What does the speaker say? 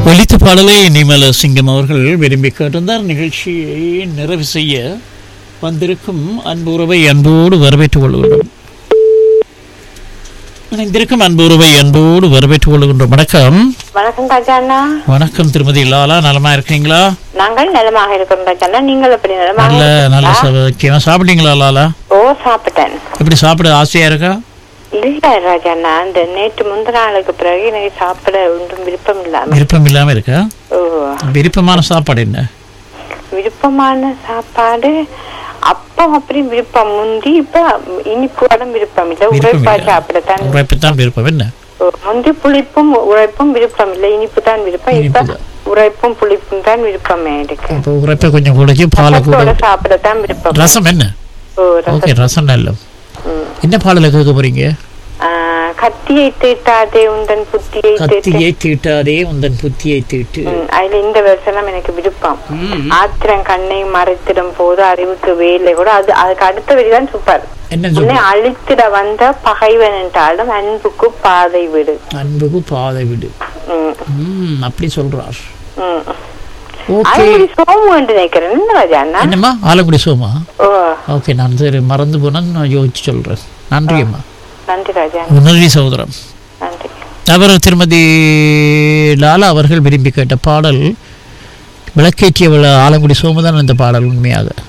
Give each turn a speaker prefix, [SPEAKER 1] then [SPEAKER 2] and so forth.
[SPEAKER 1] ஒலித்த பாடலை நிமல சிங்கம் அவர்கள் விரும்பி கேட்டிருந்தார் நிகழ்ச்சியை நிறைவு செய்ய வந்திருக்கும் அன்பு உறவை அன்போடு வரவேற்றுக் கொள்கின்றோம் இணைந்திருக்கும் அன்பு உறவை அன்போடு வரவேற்றுக் கொள்கின்றோம் வணக்கம்
[SPEAKER 2] வணக்கம் ராஜாண்ணா
[SPEAKER 1] வணக்கம் திருமதி லாலா நலமா இருக்கீங்களா
[SPEAKER 2] நாங்கள் நலமாக இருக்கிறோம் ராஜாண்ணா நீங்கள் எப்படி நலமாக
[SPEAKER 1] நல்ல நல்ல
[SPEAKER 2] இருக்கீங்களா?
[SPEAKER 1] சௌக்கியமா சாப்பிட்டீங்களா லாலா
[SPEAKER 2] ஓ சாப்பிட்டேன்
[SPEAKER 1] எப்படி சாப்பிட ஆசையா இருக்கா
[SPEAKER 2] இல்ல ராஜாண்ணா அந்த நேற்று முந்தின நாளுக்கு பிறகு எனக்கு சாப்பிட ஒன்றும் விருப்பம் இல்லாம
[SPEAKER 1] விருப்பம் இல்லாம இருக்கா
[SPEAKER 2] ஓ
[SPEAKER 1] விருப்பமான சாப்பாடு என்ன
[SPEAKER 2] விருப்பமான சாப்பாடு அப்போ அப்படி விருப்பம் முந்தி இப்ப இனிப்புடன் விருப்பம் இல்ல
[SPEAKER 1] விருப்பம்
[SPEAKER 2] உழைப்பா
[SPEAKER 1] இல்ல.
[SPEAKER 2] சாப்பிடத்தான்
[SPEAKER 1] உழைப்புத்தான் விருப்பம் என்ன
[SPEAKER 2] ஓ, முந்தி புளிப்பும் உழைப்பும் விருப்பம் இல்ல இனிப்பு தான் விருப்பம் இப்ப
[SPEAKER 1] இனிப்புதான்.
[SPEAKER 2] உழைப்பும் புளிப்பும் தான் விருப்பமே இருக்கு
[SPEAKER 1] அப்போ உழைப்பை கொஞ்சம் கூடக்கி பாலை கூட
[SPEAKER 2] ரசத்தோட சாப்பிடத்தான் விருப்பம்
[SPEAKER 1] ரசம் என்ன
[SPEAKER 2] ஓ
[SPEAKER 1] ஓகே
[SPEAKER 2] ரசம்
[SPEAKER 1] ரசம் நல்ல
[SPEAKER 2] ம்.
[SPEAKER 1] என்ன பாடலை கேட்க போறீங்க
[SPEAKER 2] ஆ, கத்தியை தீட்டாதே உந்தன் புத்தியை தீட்டு
[SPEAKER 1] கத்தியை தீட்டாதே உந்தன் புத்தியை தீட்டு
[SPEAKER 2] ம், அதுல இந்த வருஷம் எனக்கு விருப்பம் ஆத்திரம் கண்ணை மறைத்திடும் போது அறிவுக்கு வேலை கூட அது அதுக்கு அடுத்த வரிதான் சூப்பர்
[SPEAKER 1] என்ன
[SPEAKER 2] உன்னை
[SPEAKER 1] சொல்ற
[SPEAKER 2] அழித்திட வந்த பகைவன் என்றாலும் அன்புக்கு பாதை விடு
[SPEAKER 1] அன்புக்கு பாதை விடு
[SPEAKER 2] ம்,
[SPEAKER 1] ம் அப்படி சொல்றார்
[SPEAKER 2] ம்.
[SPEAKER 1] ஓகே
[SPEAKER 2] அதுபடி சோமு என்று நினைக்கிறேன் என்ன ராஜா அண்ணா
[SPEAKER 1] என்னம்மா ஆலங்குடி சோமா
[SPEAKER 2] ஓ
[SPEAKER 1] ஓகே நான் சரி மறந்து போனேன் நான் யோசிச்சு சொல்றேன் நன்றி அம்மா
[SPEAKER 2] நன்றி ராஜா
[SPEAKER 1] நன்றி சகோதரம்
[SPEAKER 2] நன்றி
[SPEAKER 1] அவர் திருமதி லாலா அவர்கள் விரும்பி கேட்ட பாடல் விளக்கேற்றிய ஆலங்குடி சோமதான் இந்த பாடல் உண்மையாக